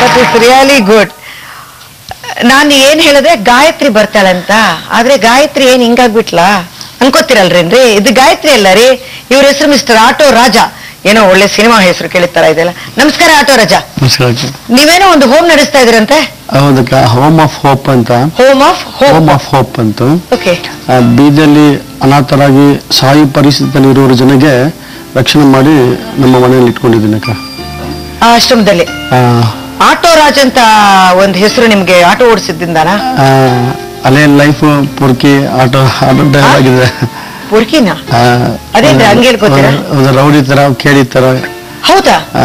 That is really good ನಾನು ಏನ್ ಹೇಳಿದೆ ಗಾಯತ್ರಿ ಬರ್ತಾಳಂತ ಆದ್ರೆ ಗಾಯತ್ರಿ ಏನ್ ಹಿಂಗಾಗ್ಬಿಟ್ಲಾ ಅನ್ಕೋತಿರಲ್ರೇನ್ರಿ ಇದು ಗಾಯತ್ರಿ ಅಲ್ಲ ರೀ ಇವ್ರ ಹೆಸರು ಮಿಸ್ಟರ್ ಆಟೋ ರಾಜ ಏನೋ ಒಳ್ಳೆ ಸಿನಿಮಾ ಹೆಸರು ಕೇಳಿತಾರ ಇದೆಲ್ಲ ನಮಸ್ಕಾರ ಆಟೋ ರಾಜ ನಮಸ್ಕಾರ ನೀವೇನೋ ಒಂದು ಹೋಮ್ ನಡೆಸ್ತಾ ಇದೀರಂತೆ ಹೌದಕ್ಕ ಹೋಮ್ ಆಫ್ ಹೋಪ್ ಅಂತ home of home home of hope ಅಂತ ಓಕೆ ಆ, ಬೀದಿಯಲ್ಲಿ ಅನಾಥರಾಗಿ ಸಾಯಿ ಪರಿಸ್ಥಿತಿಯಲ್ಲಿ ಇರೋರ ಜನಗೆ ರಕ್ಷಣೆ ಮಾಡಿ ನಮ್ಮ ಮನೆಯಲ್ಲಿ ಇಟ್ಕೊಂಡಿದ್ದೀನಿ ಅಕ್ಕ ಆ ಆಶ್ರಮದಲ್ಲಿ ಆ, ಆಟೋ ರಾಜ್ ಅಂತ ಒಂದು ಹೆಸರು ನಿಮ್ಗೆ ಆಟೋ ಓಡಿಸಿದ್ದಾನ ಆ, ಅಲ್ಲೇ ಲೈಫ್ ಪುರ್ಕಿ ಆಟೋ ಆಟೋ ಡ್ರೈವರ್ ಆಗಿದೆ ಪುರ್ಕಿನ ಆ, ಅದೇನ್ರಿ, ಹಂಗೆ ಹೇಳ್ಕೊತೀರಾ? ಒಂದು- ಒಂದು ರೌಡಿ ತರ ಕೇಳಿ ತರ ಹೌದಾ ಆ,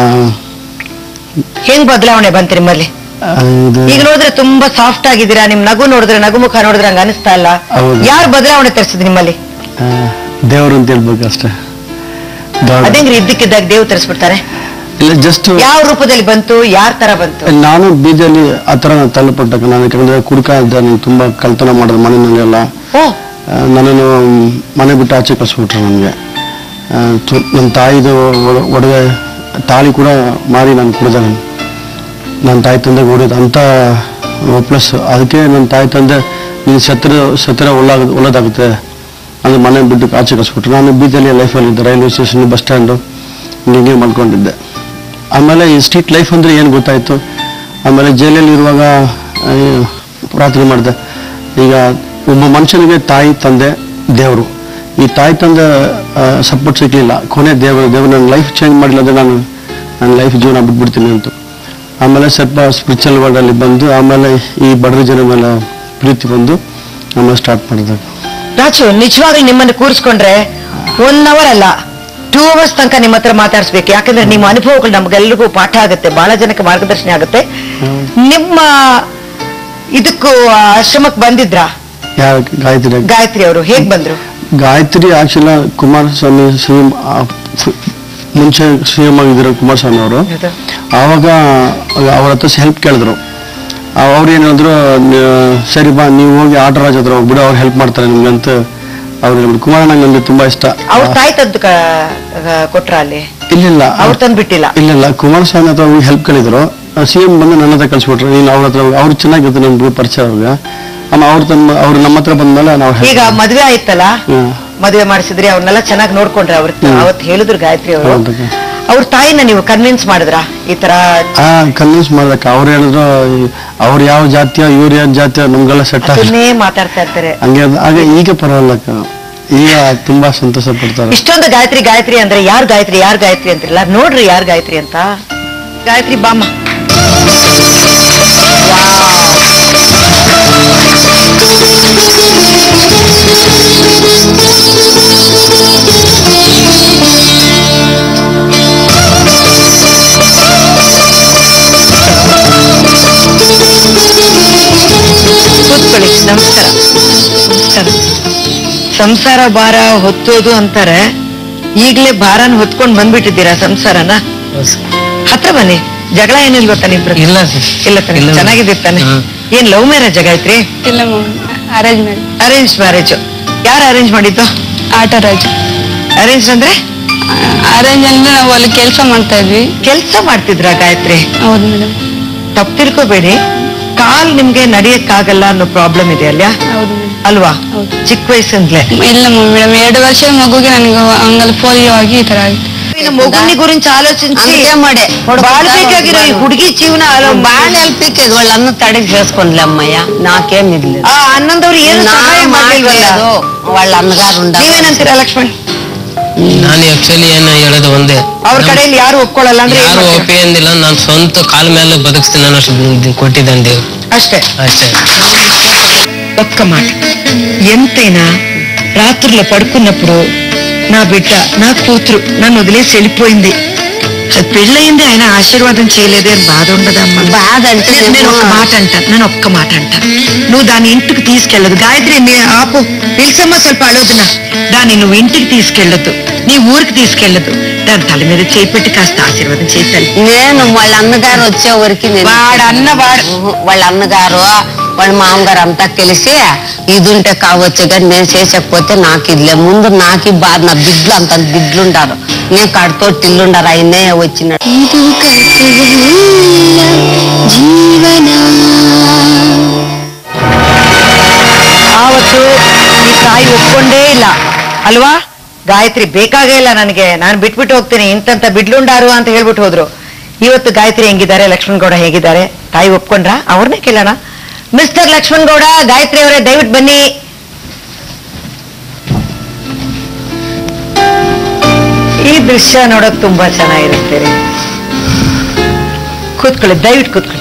ಹೆಂಗ್ ಬದಲಾವಣೆ ಬಂತು ನಿಮ್ಮಲ್ಲಿ ಆ, ಇದು ಈಗ ನೋಡಿದ್ರೆ ತುಂಬಾ ಸಾಫ್ಟ್ ಆಗಿದ್ದೀರಾ ನಿಮ್ ನಗು ನೋಡಿದ್ರೆ ನಗು ಮುಖ ನೋಡಿದ್ರೆ ಹಂಗ ಅನಿಸ್ತಾ ಇಲ್ಲ ಹೌದು. ಯಾರು ಬದಲಾವಣೆ ತರಿಸಿದ್ ನಿಮ್ಮಲ್ಲಿ ಆ, ದೇವ್ರು ಅಂತ ಹೇಳ್ಬೇಕು ಅಷ್ಟೇ God. ಅದೇಂಗ್ರಿ ಇದ್ದಕ್ಕಿದ್ದಾಗ ದೇವ್ ತರಿಸ್ಬಿಡ್ತಾರೆ ಇಲ್ಲ ಜಸ್ಟ್ ಯಾವ ರೂಪದಲ್ಲಿ ಬಂತು ಯಾರ ತರ ಬಂತು ನಾನು ಬೀದಿಯಲ್ಲಿ ಆ ಥರ ತಳ್ಳಪಟ್ಟಕ್ಕ ನಾನು ಯಾಕಂದ್ರೆ ಕುಡ್ಕ ಇದ್ದ ನಾನು ತುಂಬಾ ಕಳ್ತನ ಮಾಡೋದು ಮನೆಯಲ್ಲೆಲ್ಲ ಓ ಆ, ನನ್ನನ್ನು ಮನೆ ಬಿಟ್ಟು ಆಚೆ ಕಳಿಸ್ಬಿಟ್ರು ನನಗೆ ನನ್ನ ತಾಯಿದು ಒಡ- ಒಡವೆ ತಾಳಿ ಕೂಡ ಮಾರಿ ನಾನು ಕುಡ್ದೆ ನಾನು ನನ್ನ ತಾಯಿ ತಂದೆ ಹೊಡಿಯೋದು ಅಂತ ಪ್ಲಸ್ ಅದಕ್ಕೆ ನನ್ನ ತಾಯಿ ತಂದೆ ನೀನು ಸತ್ರ ಸತ್ರ ಒಳ್ಳಾಗ ಒಳ್ಳೇದಾಗುತ್ತೆ ಅದು ಮನೆ ಬಿಟ್ಟು ಆಚೆ ಕಳಿಸ್ಬಿಟ್ರು ನಾನು ಬೀದಿಯಲ್ಲಿ ಲೈಫಲ್ಲಿ ಇದ್ದೆ ರೈಲ್ವೆ ಸ್ಟೇಷನ್ ಬಸ್ ಸ್ಟ್ಯಾಂಡು ಹಿಂಗೆ ಮಾಡ್ಕೊಂಡಿದ್ದೆ ಆಮೇಲೆ ಈ ಸ್ಟ್ರೀಟ್ ಲೈಫ್ ಅಂದರೆ ಏನು ಗೊತ್ತಾಯಿತು ಆಮೇಲೆ ಜೈಲಲ್ಲಿ ಇರುವಾಗ ಆ, ರಾತ್ರಿ ಮಾಡಿದೆ ಈಗ ಒಬ್ಬ ಮನುಷ್ಯನಿಗೆ ತಾಯಿ ತಂದೆ ದೇವರು ಈ ತಾಯಿ ತಂದೆ ಸಪೋರ್ಟ್ ಸಿಗ್ಲಿಲ್ಲ ಕೊನೆ ದೇವರು ದೇವರು ನನ್ನ ಲೈಫ್ ಚೇಂಜ್ ಮಾಡಿಲ್ಲ ಅಂದ್ರೆ ನಾನು ನನ್ನ ಲೈಫ್ ಜೀವನ ಬಿಟ್ಬಿಡ್ತೀನಿ ಅಂತ ಆಮೇಲೆ ಸ್ವಲ್ಪ ಸ್ಪಿರಿಚುವಲ್ ವರ್ಲ್ಡಲ್ಲಿ ಬಂದು ಆಮೇಲೆ ಈ ಬಡವ ಜನ ಮೇಲೆ ಪ್ರೀತಿ ಬಂದು ಆಮೇಲೆ ಸ್ಟಾರ್ಟ್ ಮಾಡಿದಾಗ ರಾಜು ನಿಜವಾಗ್ಲೂ ನಿಮ್ಮನ್ನು ಕೂರಿಸ್ಕೊಂಡ್ರೆ ಒನ್ ಅವರ್ ಅಲ್ಲ ಟೂ ಅವರ್ಸ್ ತನಕ ನಿಮ್ಮ ಹತ್ರ ಮಾತಾಡಿಸ್ಬೇಕು ಯಾಕಂದ್ರೆ ನಿಮ್ಮ ಅನುಭವಗಳು ನಮ್ಗೆಲ್ರಿಗೂ ಪಾಠ ಆಗುತ್ತೆ ಬಹಳ ಜನಕ್ಕೆ ಮಾರ್ಗದರ್ಶನ ಆಗುತ್ತೆ ನಿಮ್ಮ ಇದಕ್ಕೂ ಆ ಆಶ್ರಮಕ್ಕೆ ಬಂದಿದ್ರಾ ಯಾರ ಗಾಯತ್ರಿ ಗಾಯತ್ರಿ ಅವರು ಹೇಗ್ ಬಂದ್ರು Gayathri actually Kumaraswamy C M ಮುಂಚೆ ಸಿ ಎಂ ಆಗಿದ್ರು ಕುಮಾರಸ್ವಾಮಿ ಅವರು ಹೌದಾ? ಆವಾಗ ಅವ್ರ ಹತ್ರ ಹೆಲ್ಪ್ ಕೇಳಿದ್ರು ಅವ್ರು ಏನು ಹೇಳಿದ್ರು ನ- ಸರಿ ಬಾ ನೀವು ಹೋಗಿ ಆಟರಾಜ್ ಹತ್ರ ಹೋಗ್ಬಿಡು ಅವ್ರು ಹೆಲ್ಪ್ ಮಾಡ್ತಾರೆ ನಿಮ್ಗೆ ಅಂತ ಅವ್ರು ಹೇಳಿದ್ರು ಕುಮಾರಣ್ಣ ನಂಗೆ ತುಂಬಾ ಇಷ್ಟ ಅವ್ರ ತಾಯಿ ತಂದು ಕೊಟ್ರ ಅಲ್ಲಿ ಇಲ್ಲಿಲ್ಲ ಅವ್ರು ತಂದು ಬಿಟ್ಟಿಲ್ಲ ಇಲ್ಲಿಲ್ಲ ಕುಮಾರಸ್ವಾಮಿ ಹತ್ರ ಹೋಗಿ ಹೆಲ್ಪ್ ಕೇಳಿದ್ರು ಸಿ ಎಂ ಬಂದು ನನ್ನ ಹತ್ರ ಕಳ್ಸಿಬಿಟ್ರು ನೀನು ಅವ್ರ ಹತ್ರ ಹೋಗಿ ಅವ್ರು ಚೆನ್ನಾಗಿರುತ್ತೆ ನಮ್ಗೆ ಪರಿಚಯ ಅವ್ರಿಗೆ ಆಮೇಲೆ ಅವ್ರು ತಮ್ಮ ಅವ್ರು ನಮ್ಮ ಹತ್ರ ಬಂದ್ಮೇಲೆ ನಾವು ಈಗ help ಮದ್ವೆ ಆಯ್ತಲ್ಲ ಹ್ಮ್. ಮದ್ವೆ ಮಾಡಿಸಿದ್ರಿ ಅವ್ರನ್ನೆಲ್ಲ ಚೆನ್ನಾಗಿ ನೋಡ್ಕೊಂಡ್ರೆ ಅವ್ರ ಹ್ಮ್. ಅವತ್ ಹೇಳಿದ್ರು ಗಾಯತ್ರಿ ಅವರು ಹೌದಕ್ಕ. ಅವ್ರ ತಾಯಿನ ನೀವು ಕನ್ವಿನ್ಸ್ ಮಾಡಿದ್ರ ಈ ತರ ಆ ಕನ್ವಿನ್ಸ್ ಮಾಡ್ದಕ್ಕ ಅವ್ರು ಹೇಳಿದ್ರು ಈ- ಅವ್ರು ಯಾವ ಜಾತಿಯ ಇವ್ರು ಯಾವ ಜಾತಿಯ ನಮ್ಗೆಲ್ಲ ಸೆಟ್ ಆಗ ಅದನ್ನೇ ಮಾತಾಡ್ತಾ ಇರ್ತಾರೆ ಹಂಗೆ ಅದು- ಆಗ ಈಗ ಪರವಾಗಿಲ್ಲಕ್ಕ ಈಗ ತುಂಬಾ ಸಂತೋಷ ಪಡ್ತಾರೆ ಇಷ್ಟೊಂದು ಗಾಯತ್ರಿ ಗಾಯತ್ರಿ ಅಂದ್ರೆ ಯಾರ್ ಗಾಯತ್ರಿ ಯಾರ್ ಗಾಯತ್ರಿ ಅಂತಿರಲ್ಲ ನೋಡ್ರಿ ಯಾರ್ ಗಾಯತ್ರಿ ಅಂತ ಗಾಯತ್ರಿ ಬಾಮ್ಮ ಕೂತ್ಕೊಳ್ಳಿ ನಮಸ್ಕಾರ ನಮಸ್ಕಾರ ಸಂಸಾರ ಭಾರ ಹೊತ್ತೋದು ಅಂತಾರೆ ಈಗ್ಲೇ ಭಾರನ ಹೊತ್ಕೊಂಡ್ ಬಂದ್ಬಿಟ್ಟಿದ್ದೀರಾ ಸಂಸಾರನ ಹತ್ರ ಬನ್ನಿ ಜಗಳ ಏನಿಲ್ವಾ ತಾನಿಬ್ರು ಇಲ್ಲ ಸರ್. ಇಲ್ಲ ತಾನೆ ಇಲ್ಲ. ಚೆನ್ನಾಗಿದ್ದೀರಿ ತಾನೆ ಹ್ಮ್. ಏನ್ ಲವ್ ಮ್ಯಾರೇಜ್ ಆಗೈತ್ರಿ ಇಲ್ಲ ಅರೇಂಜ್ ಮಾಡಿ ಅರೇಂಜ್ ಮ್ಯಾರೇಜ್ ಯಾರು ಅರೇಂಜ್ ಮಾಡಿದ್ದು ಆಟ ರಾಜು ಅರೇಂಜ್ ಅಂದ್ರೆ ಅರೇಂಜ್ ಅಂದ್ರೆ ನಾವು ಅಲ್ಲಿ ಕೆಲಸ ಮಾಡ್ತಾ ಇದ್ವಿ ಕೆಲ್ಸ ಮಾಡ್ತಿದ್ರ ಗಾಯತ್ರಿ ಹೌದು ಮೇಡಮ್ ತಪ್ಪು ತಿಳ್ಕೊಬೇಡಿ ಕಾಲ್ ನಿಮ್ಗೆ ನಡಿಯಕ್ಕಾಗಲ್ಲ ಅನ್ನೋ ಪ್ರಾಬ್ಲಮ್ ಇದೆ ಅಲ್ಯಾ ಹೌದು ಮೇಡಮ್ ಅಲ್ವಾ ಹೌದು. ಚಿಕ್ಕ ವಯಸ್ಸಿಂದಲೇ ಇಲ್ಲ ಮೇಡಮ್ ಎರಡು ವರ್ಷದ ಮಗುಗೆ ನನಗೆ ಹಂಗಲ್ ಪೋಲಿಯೋ ಆಗಿ ಈ ತರ ಆಗಿತ್ತು మొగ్గుని గురించి ఆలోచించి అందుకే మడే. బాలికగిరి ಹುಡುಗಿ ಜೀವನ బాగా హెల్ప్ వాళ్ళన్న తడికి చేసుకోండి అమ్మయ్య నాకేం ఇది లేదు ಆ ಅನ್ನಂದವ್ರು ಏನು నా ಸಹಾಯ ಮಾಡ್ಲಿಲ್ವಲ್ಲ మాట్లాడలేదు వాళ్ళ అన్నగారు ఉండాలి ನೀವೇನಂತೀರಾ ಲಕ್ಷ್ಮಣ್ ನಾನು ಆಕ್ಚುಲಿ ಏನು ಹೇಳೋದು ಒಂದೇ ಅವ್ರ ಕಡೆಯಲ್ಲಿ ಯಾರು ಒಪ್ಕೊಳ್ಳಲ್ಲ ಅಂದ್ರೆ ಏನ್ ಯಾರು ಮಾಡ್ತೀರಾ? ಒಪ್ಪಿ ಅಂದಿಲ್ಲ ನಾನು ಸ್ವಂತ ಕಾಲ ಮೇಲೆ ಬದುಕ್ತೀನಿ ಅನ್ನೋ ಅಷ್ಟು ಕೊಟ್ಟಿದ್ದಾನೆ ದೇವ್ರು అష్టే ಅಷ್ಟೇ ఒక్క మాట ఎంతైనా రాత్రుల్లో పడుకున్నప్పుడు నా బిడ్డ నా కూతురు నన్ను వదిలేసి వెళ్ళిపోయింది అది పెళ్ళయింది ఆయన ఆశీర్వాదం చేయలేదే అని బాధ ఉండదమ్మా బాధ అంటే నేను- నేను ఒక్క ఏమో. మాట అంటాను నేను ఒక్క మాట అంట నువ్వు దాని ఇంటికి తీసుకెళ్ళదు గాయత్రి నీ ఆపు పిలిచమ్మా స్వల్ప అలోదన దాన్ని నువ్వు ఇంటికి తీసుకెళ్ళొద్దు నీ ఊరికి తీసుకెళ్ళదు దాని తల మీద చేయి పెట్టి కాస్త ఆశీర్వాదం చేయి తల్లి నేను వాళ్ళ అన్నగారు వచ్చే వరకు నేను వాడు అన్న వాడు ఉహు, వాళ్ళ అన్నగారు వాళ్ళ మామగారు అంతా కలిసి ఇది ఉంటే కావచ్చు కానీ నేను చేసకపోతే నాకు ఇదిలే ముందు నాకు ఈ బాధ నా బిడ్డలు అంత బిడ్డలు ఉండారు నేను కడుతో టిల్లుండారు ఆయనే వచ్చినాడు ಜೀವನ ಆವತ್ತು ಈ ತಾಯಿ ಒಪ್ಕೊಂಡೇ ಇಲ್ಲ ಅಲ್ವಾ ಗಾಯತ್ರಿ ಬೇಕಾಗೇ ಇಲ್ಲ ನನಗೆ ನಾನು ಬಿಟ್ಬಿಟ್ಟು ಹೋಗ್ತೀನಿ ಇಂತಂತ ಬಿಡ್ಲುಂಡಾರು ಅಂತ ಹೇಳ್ಬಿಟ್ಟು ಹೋದ್ರು ಇವತ್ತು ಗಾಯತ್ರಿ ಹೆಂಗಿದ್ದಾರೆ ಲಕ್ಷ್ಮಣ್ ಗೌಡ ಹೇಗಿದ್ದಾರೆ ತಾಯಿ ಒಪ್ಕೊಂಡ್ರ ಅವ್ರನ್ನೇ ಕೇಳೋಣ ಮಿಸ್ಟರ್ ಲಕ್ಷ್ಮಣ್ ಗೌಡ ಗಾಯತ್ರಿ ಅವರೇ ದಯವಿಟ್ಟು ಬನ್ನಿ ಈ ದೃಶ್ಯ ನೋಡಕ್ ತುಂಬಾ ಚೆನ್ನಾಗಿರುತ್ತೆ ರೀ ಕೂತ್ಕೊಳ್ಳಿ ದಯವಿಟ್ಟು ಕೂತ್ಕೊಳ್ಳಿ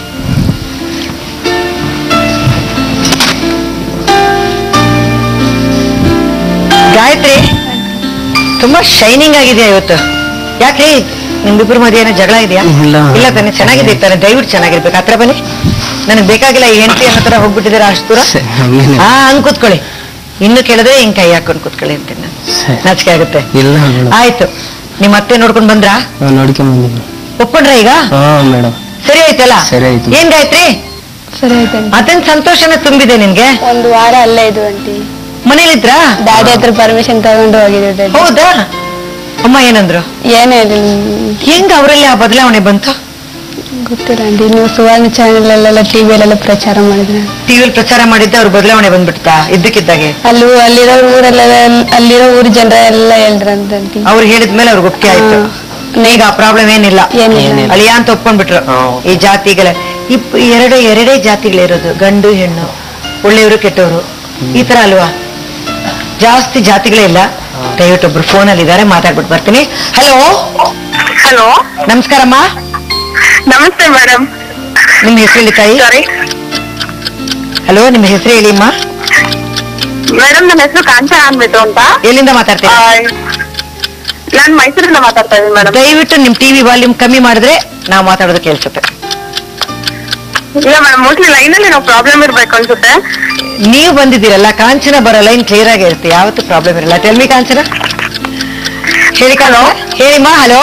ಗಾಯತ್ರಿ ತುಂಬಾ ಶೈನಿಂಗ್ ಆಗಿದೆಯಾ ಇವತ್ತು ಯಾಕೆ ನಿಮ್ಮಿಬ್ರು ಮಧ್ಯೆ ಏನೋ ಜಗಳ ಇದೆಯಾ ಇಲ್ಲ. ಇಲ್ಲ ತಾನೆ ಚೆನ್ನಾಗಿದೆ ತಾನೆ ದಯವಿಟ್ಟು ಚೆನ್ನಾಗಿರ್ಬೇಕು ಹತ್ರ ಬನ್ನಿ ನನಗೆ ಬೇಕಾಗಿಲ್ಲ ಈ ಹೆಂಡತಿ ಅನ್ನೋ ತರ ಹೋಗ್ಬಿಟ್ಟಿದ್ದೀರಾ ಅಷ್ಟು ದೂರ ಸರಿ, ಹಂಗೇನಿಲ್ಲ. ಹಾ ಹಂಗ್ ಕೂತ್ಕೊಳ್ಳಿ ಇನ್ನು ಕೇಳಿದ್ರೆ ಹಿಂಗ್ ಕೈ ಹಾಕೊಂಡು ಕೂತ್ಕೊಳ್ಳಿ ಅಂತೀನಿ ನಾನು ಸರಿ. ನಾಚಿಕೆ ಆಗುತ್ತೆ ಇಲ್ಲ ಮೇಡಮ್ ಆಯ್ತು ನಿಮ್ಮ ಅತ್ತೆ ನೋಡ್ಕೊಂಡ್ ಬಂದ್ರಾ ನೋಡ್ಕೊಂಡ್ ಬಂದಿನಿ ಒಪ್ಕೊಂಡ್ರ ಈಗ ಹಾ ಮೇಡಮ್ ಸರಿ ಆಯ್ತಲ್ಲ ಸರಿ ಆಯ್ತು. ಏನ್ ಗಾಯತ್ರಿ ಸರಿ ಆಯ್ತು ಆಂಟಿ. ಅದನ್ ಸಂತೋಷನ ತುಂಬಿದೆ ನಿನ್ಗೆ ಒಂದು ವಾರ ಅಲ್ಲೇ ಇದು ಆಂಟಿ ಮನೇಲಿದ್ರಾ ಡ್ಯಾಡಿ ಹತ್ರ ಪರ್ಮಿಷನ್ ತಗೊಂಡು ಹೋಗಿದ್ದೆ ಡ್ಯಾಡಿ ಹೌದಾ ಅಮ್ಮ ಏನಂದ್ರು ಏನೇ ಇರಲಿ ಹೆಂಗ್ ಅವರಲ್ಲಿ ಆ ಬದಲಾವಣೆ ಬಂತು ಗೊತ್ತಿಲ್ಲ ಆಂಟಿ ನೀವು ಸುವರ್ಣ ಚಾನೆಲ್ ಅಲ್ಲೆಲ್ಲ ಟಿವಿಯಲ್ಲೆಲ್ಲ ಪ್ರಚಾರ ಮಾಡಿದ್ರೆ ಟಿವಿಯಲ್ಲಿ ಪ್ರಚಾರ ಮಾಡಿದ್ದೆ ಅವ್ರ ಬದಲಾವಣೆ ಬಂದ್ಬಿಡ್ತಾ ಇದ್ದಕ್ಕಿದ್ದಾಗೆ ಅಲ್ಲಿ ಅಲ್ಲಿರೋ ಊರೆಲ್ಲ ಅಲ್ಲಿರೋ ಊರ್ ಜನರ ಎಲ್ಲ ಹೇಳ್ರಂತ ಆಂಟಿ ಅವ್ರು ಹೇಳಿದ್ಮೇಲೆ ಅವ್ರಿಗೆ ಒಪ್ಪಿಗೆ ಆಯ್ತು ಈಗ ಆ ಪ್ರಾಬ್ಲಮ್ ಏನಿಲ್ಲ ಏನಿಲ್ಲ. ಅಳಿಯ ಅಂತ ಒಪ್ಕೊಂಡ್ಬಿಟ್ರು ಹಾ. ಈ ಜಾತಿಗಳ ಇಪ್ ಎರಡು ಎರಡೇ ಜಾತಿಗಳಿರೋದು ಗಂಡು ಹೆಣ್ಣು ಒಳ್ಳೆಯವರು ಕೆಟ್ಟವರು ಈ ತರ ಅಲ್ವಾ ಜಾಸ್ತಿ ಜಾತಿಗಳೇ ಇಲ್ಲ ದಯವಿಟ್ಟು ಒಬ್ರು ಫೋನ್ ಅಲ್ಲಿ ಇದಾರೆ ಮಾತಾಡ್ಬಿಟ್ಟು ಬರ್ತೀನಿ ಹಲೋ ಹಲೋ ನಮಸ್ಕಾರಮ್ಮ ನಮಸ್ತೆ ಮೇಡಮ್ ನಿಮ್ ಹೆಸರು ಹೇಳಿ ತಾಯಿ ಸಾರಿ ಹಲೋ ನಿಮ್ಮ ಹೆಸರು ಹೇಳಿ ಅಮ್ಮ ಮೇಡಮ್ ನನ್ನ ಹೆಸರು ಕಾಂಚನ ಅಂದ್ಬಿಟ್ಟು ಅಂತ ಎಲ್ಲಿಂದ ಮಾತಾಡ್ತೀರಾ ನಾನು ಮೈಸೂರಿಂದ ಮಾತಾಡ್ತಾ ಇದ್ದೀನಿ ಮೇಡಮ್ ದಯವಿಟ್ಟು ನಿಮ್ ಟಿವಿ ವಾಲ್ಯೂಮ್ ಕಮ್ಮಿ ಮಾಡಿದ್ರೆ ನಾವು ಮಾತಾಡೋದು ಕೇಳಿಸುತ್ತೆ ಇಲ್ಲ ಮೇಡಮ್ ಮೋಸ್ಟ್ಲಿ ಲೈನಲ್ಲಿ ನಾವು ಪ್ರಾಬ್ಲಮ್ ಇರ್ಬೇಕು ಅನ್ಸುತ್ತೆ ನೀವು ಬಂದಿದ್ದೀರಲ್ಲ ಕಾಂಚನ ಬರೋ ಲೈನ್ ಕ್ಲಿಯರ್ ಆಗಿ ಇರುತ್ತೆ ಯಾವತ್ತೂ ಪ್ರಾಬ್ಲಮ್ ಇರಲ್ಲ ಟೆಲ್ಮಿ ಕಾಂಚನ ಹೇಳಿ ಕಾಣೋ ಹೇಳಿಮ್ಮ ಹಲೋ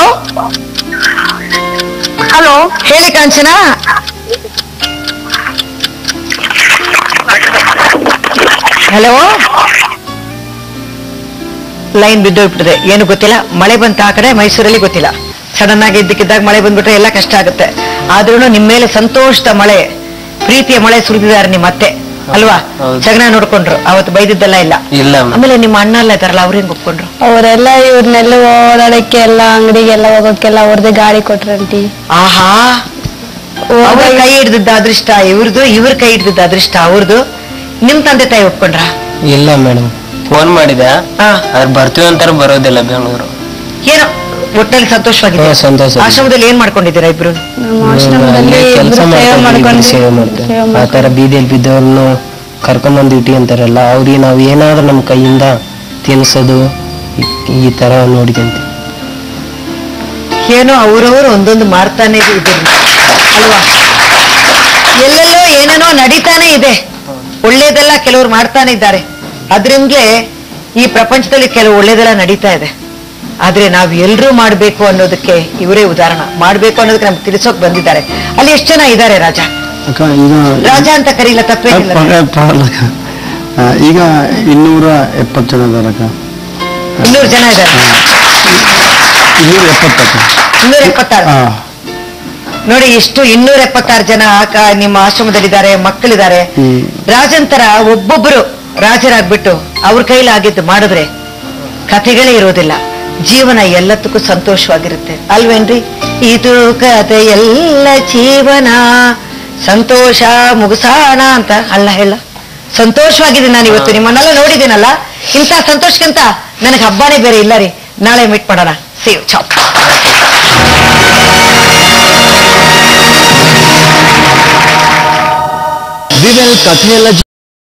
ಹಲೋ ಹೇಳಿ ಕಾಂಚನ ಹಲೋ ಲೈನ್ ಬಿದ್ದೋಗ್ಬಿಟ್ಟಿದೆ ಏನು ಗೊತ್ತಿಲ್ಲ ಮಳೆ ಬಂತ ಆ ಕಡೆ ಮೈಸೂರಲ್ಲಿ ಗೊತ್ತಿಲ್ಲ ಸಡನ್ ಆಗಿ ಇದ್ದಕ್ಕಿದ್ದಾಗ ಮಳೆ ಬಂದ್ಬಿಟ್ರೆ ಎಲ್ಲ ಕಷ್ಟ ಆಗುತ್ತೆ ಆದ್ರೂ ನಿಮ್ಮ ಮೇಲೆ ಸಂತೋಷದ ಮಳೆ ಪ್ರೀತಿಯ ಮಳೆ ಸುರಿದಿದ್ದಾರೆ ನಿಮ್ಮ ಅತ್ತೆ ಅಲ್ವಾ ಹೌದು. ಜಗನ ನೋಡ್ಕೊಂಡ್ರು ಅವತ್ತು ಬೈದಿದ್ದೆಲ್ಲ ಇಲ್ಲ ಇಲ್ಲ ಮೇಡಮ್ ಆಮೇಲೆ ನಿಮ್ಮ ಅಣ್ಣ ಎಲ್ಲ ಇದಾರಲ್ಲ ಅವ್ರು ಹೆಂಗ್ ಒಪ್ಕೊಂಡ್ರು ಅವರೆಲ್ಲ ಇವ್ರನ್ನೆಲ್ಲ ಓಡಾಡಕ್ಕೆ ಎಲ್ಲ ಅಂಗಡಿಗೆಲ್ಲ ಹೋಗೋಕ್ಕೆಲ್ಲ ಅವ್ರದ್ದೇ ಗಾಡಿ ಕೊಟ್ರಂಟಿ ಆಹಾ ಅವ್ರ ಕೈ ಹಿಡ್ದಿದ್ದ ಅದೃಷ್ಟ ಇವ್ರದ್ದು ಇವ್ರ ಕೈ ಹಿಡ್ದಿದ್ದ ಅದೃಷ್ಟ ಅವ್ರದ್ದು ನಿಮ್ ತಂದೆ ತಾಯಿ ಒಪ್ಕೊಂಡ್ರ ಇಲ್ಲ ಮೇಡಮ್ ಫೋನ್ ಮಾಡಿದೆ ಹಾ. ಅದ್ರ ಬರ್ತೀವಿ ಅಂತಾರೆ ಬರೋದಿಲ್ಲ ಬೆಂಗಳೂರು ಏನೋ ಒಟ್ಟಲ್ಲಿ ಸಂತೋಷವಾಗಿದೆ ಹಾ, ಸಂತೋಷ. ಆಶ್ರಮದಲ್ಲಿ ಏನ್ ಮಾಡ್ಕೊಂಡಿದ್ದೀರಾ ಇಬ್ರು ನಮ್ಮ ಆಶ್ರಮದಲ್ಲಿ ಕೆಲಸ ಇಬ್ರು ಸೇವೆ ಮಾಡ್ಕೊಂಡು ಸೇವೆ ಮಾಡ್ತೇವೆ ಸೇವೆ ಆ ಮಾಡ್ಕೊಂಡು ತರ ಬೀದಿಯಲ್ಲಿ ಬಿದ್ದವ್ರನ್ನು ಕರ್ಕೊಂಬಂದು ಇಟ್ಟಿ ಅಂತಾರಲ್ಲ ಅವ್ರಿಗೆ ನಾವು ಏನಾದ್ರೂ ನಮ್ಮ ಕೈಯಿಂದ ತಿನ್ಸೋದು ಈ- ಈ ತರ ನೋಡ್ಕೊಂತೀವಿ ಏನೋ ಅವ್ರವ್ರು ಒಂದೊಂದು ಮಾಡ್ತಾನೆ ಇದ್ದೀರಿ ಅಲ್ವಾ ಎಲ್ಲೆಲ್ಲೋ ಏನೇನೋ ನಡೀತಾನೆ ಇದೆ ಒಳ್ಳೇದೆಲ್ಲ ಕೆಲವ್ರು ಮಾಡ್ತಾನೆ ಇದ್ದಾರೆ ಅದ್ರಿಂದಲೇ ಈ ಪ್ರಪಂಚದಲ್ಲಿ ಕೆಲವು ಒಳ್ಳೇದೆಲ್ಲ ನಡೀತಾ ಇದೆ ಆದ್ರೆ ನಾವ್ ಎಲ್ರೂ ಮಾಡ್ಬೇಕು ಅನ್ನೋದಕ್ಕೆ ಇವರೇ ಉದಾಹರಣ ಮಾಡ್ಬೇಕು ಅನ್ನೋದಕ್ಕೆ ನಮ್ಗೆ ತಿಳಿಸೋಕ್ ಬಂದಿದ್ದಾರೆ ಅಲ್ಲಿ ಎಷ್ಟು ಜನ ಇದ್ದಾರೆ ರಾಜ ಅಕ್ಕ ಈಗ ರಾಜ ಅಂತ ಕರೀಲ ತಪ್ಪೇನಿಲ್ಲ ಪ- ಪರವಾಗಿಲ್ಲ ಅಕ್ಕ. ಆ, ಈಗ ಇನ್ನೂರ ಎಪ್ಪತ್ತು ಜನ ಇದಾರೆ ಅಕ್ಕ ಇನ್ನೂರು ಜನ ಇದ್ದಾರೆ ಇನ್ನೂರ ಎಪ್ಪತ್ತಕ್ಕ ಇನ್ನೂರ ಎಪ್ಪತ್ತಾರು ಹಾ ನೋಡಿ ಇಷ್ಟು ಇನ್ನೂರ ಎಪ್ಪತ್ತಾರು ಜನ ಆಕ ನಿಮ್ಮ ಆಶ್ರಮದಲ್ಲಿದ್ದಾರೆ ಮಕ್ಕಳಿದ್ದಾರೆ ಹ್ಮ್. ರಾಜಂತರ ಒಬ್ಬೊಬ್ಬರು ರಾಜರಾಗ್ಬಿಟ್ಟು ಅವ್ರ ಕೈಲಾಗಿದ್ದು ಮಾಡಿದ್ರೆ ಕಥೆಗಳೇ ಇರೋದಿಲ್ಲ ಜೀವನ ಎಲ್ಲದಕ್ಕೂ ಸಂತೋಷವಾಗಿರುತ್ತೆ ಅಲ್ವೇನ್ರಿ ಇದು ಕಥೆ ಎಲ್ಲ ಜೀವನ ಸಂತೋಷ ಮುಗಿಸಾಣ ಅಂತ ಅಲ್ಲ ಹೇಳ ಸಂತೋಷವಾಗಿದ್ದೀನಿ ನಾನು ಇವತ್ತು ನಿಮ್ಮನ್ನೆಲ್ಲ ನೋಡಿದ್ದೀನಲ್ಲ ಇಂಥ ಸಂತೋಷಕ್ಕಿಂತ ನನಗೆ ಹಬ್ಬನೇ ಬೇರೆ ಇಲ್ಲ ರೀ ನಾಳೆ ಮೀಟ್ ಮಾಡೋಣ ಸೇವ್ ಚಾಪ್ ವಿವೆಲ್ ಕಥೆಯೆಲ್ಲ